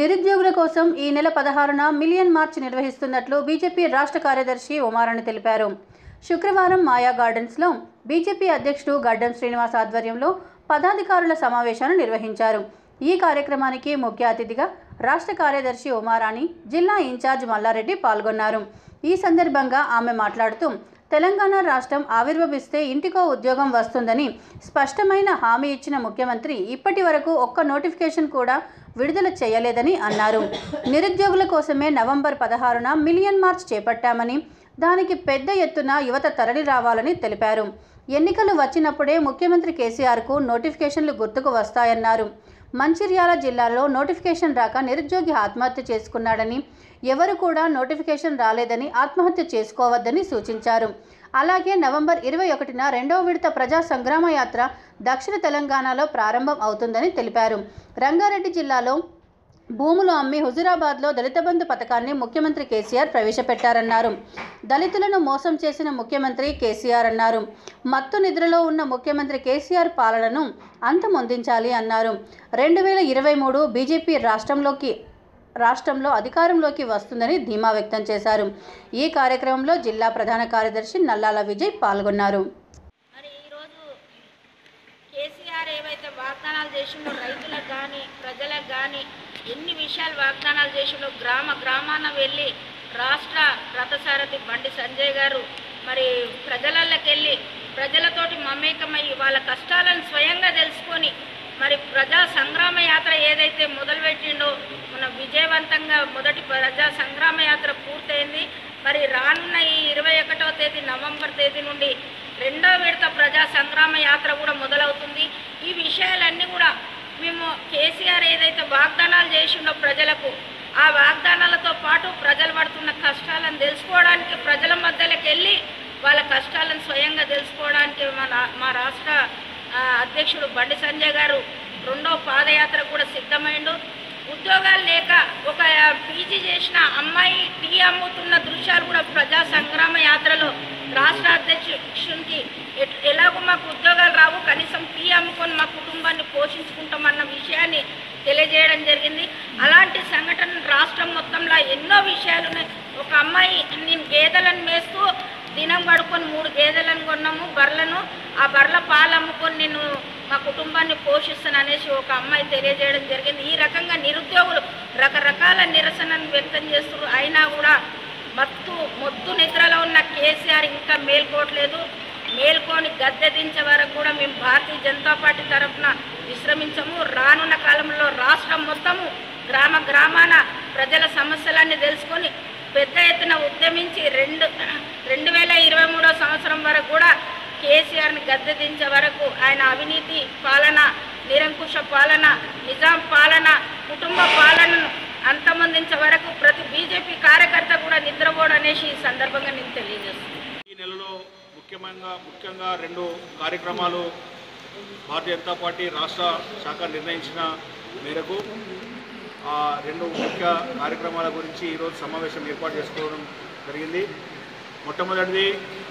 నిరుద్యోగుల కోసం ఈ నెల పదహారున మిలియన్ మార్చ్ నిర్వహిస్తున్నట్లు బీజేపీ రాష్ట్ర కార్యదర్శి ఉమారాణి తెలిపారు శుక్రవారం మాయా గార్డెన్స్లో బీజేపీ అధ్యక్షుడు గడ్డం శ్రీనివాస్ ఆధ్వర్యంలో పదాధికారుల సమావేశాన్ని నిర్వహించారు ఈ కార్యక్రమానికి ముఖ్య అతిథిగా రాష్ట్ర కార్యదర్శి ఉమారాణి జిల్లా ఇన్ఛార్జ్ మల్లారెడ్డి పాల్గొన్నారు ఈ సందర్భంగా ఆమె మాట్లాడుతూ తెలంగాణ రాష్ట్రం ఆవిర్భవిస్తే ఇంటికో ఉద్యోగం వస్తుందని స్పష్టమైన హామీ ఇచ్చిన ముఖ్యమంత్రి ఇప్పటి వరకు ఒక్క నోటిఫికేషన్ కూడా విడుదల చేయలేదని అన్నారు నిరుద్యోగుల కోసమే నవంబర్ పదహారున మిలియన్ మార్చ్ చేపట్టామని దానికి పెద్ద ఎత్తున యువత తరలి రావాలని తెలిపారు ఎన్నికలు వచ్చినప్పుడే ముఖ్యమంత్రి కేసీఆర్కు నోటిఫికేషన్లు గుర్తుకు వస్తాయన్నారు మంచిర్యాల జిల్లాలో నోటిఫికేషన్ రాక నిరుద్యోగి ఆత్మహత్య చేసుకున్నాడని ఎవరు కూడా నోటిఫికేషన్ రాలేదని ఆత్మహత్య చేసుకోవద్దని సూచించారు అలాగే నవంబర్ ఇరవై ఒకటిన రెండవ విడత ప్రజా సంగ్రామ యాత్ర దక్షిణ తెలంగాణలో ప్రారంభం అవుతుందని తెలిపారు రంగారెడ్డి జిల్లాలో భూములు అమ్మి హుజురాబాద్లో దళిత బంధు పథకాన్ని ముఖ్యమంత్రి కేసీఆర్ ప్రవేశపెట్టారన్నారు దళితులను మోసం చేసిన ముఖ్యమంత్రి కేసీఆర్ అన్నారు మత్తు నిద్రలో ఉన్న ముఖ్యమంత్రి కేసీఆర్ పాలనను అంతమొందించాలి అన్నారు రెండు వేల ఇరవై మూడు బీజేపీ రాష్ట్రంలోకి రాష్ట్రంలో అధికారంలోకి వస్తుందని ధీమా వ్యక్తం చేశారు ఈ కార్యక్రమంలో జిల్లా ప్రధాన కార్యదర్శి నల్లాల విజయ్ పాల్గొన్నారు మరి ఈరోజు కేసీఆర్ ఏవైతే వాగ్దానాలు చేసిండో రైతులకు కానీ ప్రజలకు కానీ ఎన్ని విషయాలు వాగ్దానాలు చేసిండో గ్రామ గ్రామాన వెళ్ళి రాష్ట్ర రథసారథి బండి సంజయ్ గారు మరి ప్రజలలోకి వెళ్ళి ప్రజలతోటి మమేకమై వాళ్ళ కష్టాలను స్వయంగా తెలుసుకొని మరి ప్రజా సంగ్రామ యాత్ర ఏదైతే మొదలుపెట్టిండో మన విజయవంతంగా మొదటి ప్రజా సంగ్రామ యాత్ర పూర్తయింది మరి రానున్న ఈ ఇరవై ఒకటో తేదీ నవంబర్ తేదీ నుండి రెండో విడత ప్రజా సంగ్రామ యాత్ర కూడా మొదలవుతుంది ఈ విషయాలన్నీ కూడా మేము కేసీఆర్ ఏదైతే వాగ్దానాలు చేసిండో ప్రజలకు ఆ వాగ్దానాలతో పాటు ప్రజలు పడుతున్న కష్టాలను తెలుసుకోవడానికి ప్రజల మధ్యలోకి వెళ్ళి వాళ్ళ కష్టాలను స్వయంగా తెలుసుకోవడానికి మన మా రాష్ట్ర ఆ, అధ్యక్షుడు బండి సంజయ్ గారు రెండో పాదయాత్ర కూడా సిద్ధమైండు ఉద్యోగాలు లేక ఒక పీజీ చేసిన అమ్మాయి టీ అమ్ముతున్న దృశ్యాలు కూడా ప్రజా సంగ్రామ యాత్రలో రాష్ట్ర అధ్యక్షునికి ఎట్- ఎలాగో మాకు ఉద్యోగాలు రావు కనీసం టీ అమ్ముకొని మా కుటుంబాన్ని పోషించుకుంటామన్న విషయాన్ని తెలియజేయడం జరిగింది అలాంటి సంఘటన రాష్ట్రం మొత్తంలో ఎన్నో విషయాలు ఉన్నాయి ఒక అమ్మాయి నేను గేదెలను మేస్తూ దినం గడుకొని మూడు గేదెలను కొన్నాము బర్రెలను ఆ బర్రెల పాలు అమ్ముకొని నేను మా కుటుంబాన్ని పోషిస్తాను అనేసి ఒక అమ్మాయి తెలియజేయడం జరిగింది ఈ రకంగా నిరుద్యోగులు రకరకాల నిరసనను వ్యక్తం చేస్తున్నారు అయినా కూడా మత్తు మొత్తు నిద్రలో ఉన్న కేసీఆర్ ఇంకా మేల్కోవట్లేదు మేల్కొని గద్దె దించే వరకు కూడా మేము భారతీయ జనతా పార్టీ తరఫున విశ్రమించము రానున్న కాలంలో రాష్ట్రం మొత్తము గ్రామ గ్రామాన ప్రజల సమస్యలన్నీ తెలుసుకొని పెద్ద ఎత్తున ఉద్యమించి రెండు రెండు వేల ఇరవై మూడో సంవత్సరం వరకు కూడా కేసీఆర్ని గద్దె దించే వరకు ఆయన అవినీతి పాలన నిరంకుశ పాలన నిజాం పాలన కుటుంబ పాలనను అంతమొందించే వరకు ప్రతి బీజేపీ కార్యకర్త కూడా నిద్రపోవడం అనేసి ఈ సందర్భంగా నేను తెలియజేస్తున్నాను ఈ నెలలో ముఖ్యమంగా ముఖ్యంగా రెండు కార్యక్రమాలు భారతీయ జనతా పార్టీ రాష్ట్ర శాఖ నిర్ణయించిన మేరకు ఆ రెండు ముఖ్య కార్యక్రమాల గురించి ఈరోజు సమావేశం ఏర్పాటు చేసుకోవడం జరిగింది మొట్టమొదటిది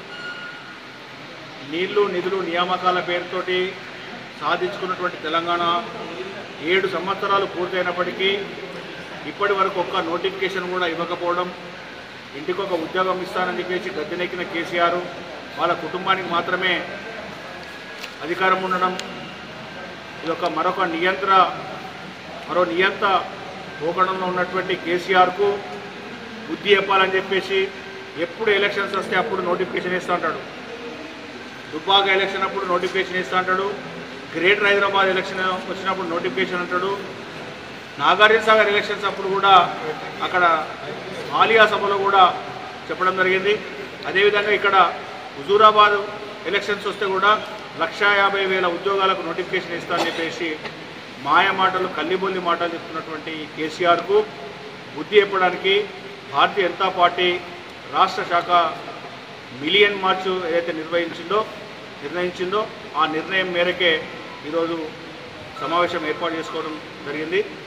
నీళ్లు నిధులు నియామకాల పేరుతోటి సాధించుకున్నటువంటి తెలంగాణ ఏడు సంవత్సరాలు పూర్తయినప్పటికీ ఇప్పటి వరకు ఒక్క నోటిఫికేషన్ కూడా ఇవ్వకపోవడం ఇంటికి ఒక ఉద్యోగం ఇస్తానని చెప్పేసి గద్దెనెక్కిన కేసీఆర్ వాళ్ళ కుటుంబానికి మాత్రమే అధికారం ఉండడం ఇది ఒక మరొక నియంత్ర మరో నియంత పోకడంలో ఉన్నటువంటి కేసీఆర్కు బుద్ధి చెప్పాలని చెప్పేసి ఎప్పుడు ఎలక్షన్స్ వస్తే అప్పుడు నోటిఫికేషన్ ఇస్తూ ఉంటాడు దుబ్బాక ఎలక్షన్ అప్పుడు నోటిఫికేషన్ ఇస్తూ అంటాడు గ్రేటర్ హైదరాబాద్ ఎలక్షన్ వచ్చినప్పుడు నోటిఫికేషన్ అంటాడు నాగార్జున సాగర్ ఎలక్షన్స్ అప్పుడు కూడా అక్కడ ఆలియా సభలో కూడా చెప్పడం జరిగింది అదేవిధంగా ఇక్కడ హుజూరాబాద్ ఎలక్షన్స్ వస్తే కూడా లక్షా యాభై వేల ఉద్యోగాలకు నోటిఫికేషన్ ఇస్తామని చెప్పేసి మాయ మాటలు కల్లిబొల్లి మాటలు చెప్తున్నటువంటి ఈ కేసీఆర్కు బుద్ధి చెప్పడానికి భారతీయ జనతా పార్టీ రాష్ట్ర శాఖ మిలియన్ మార్చ్ ఏదైతే నిర్వహించిందో నిర్ణయించిందో ఆ నిర్ణయం మేరకే ఈరోజు సమావేశం ఏర్పాటు చేసుకోవడం జరిగింది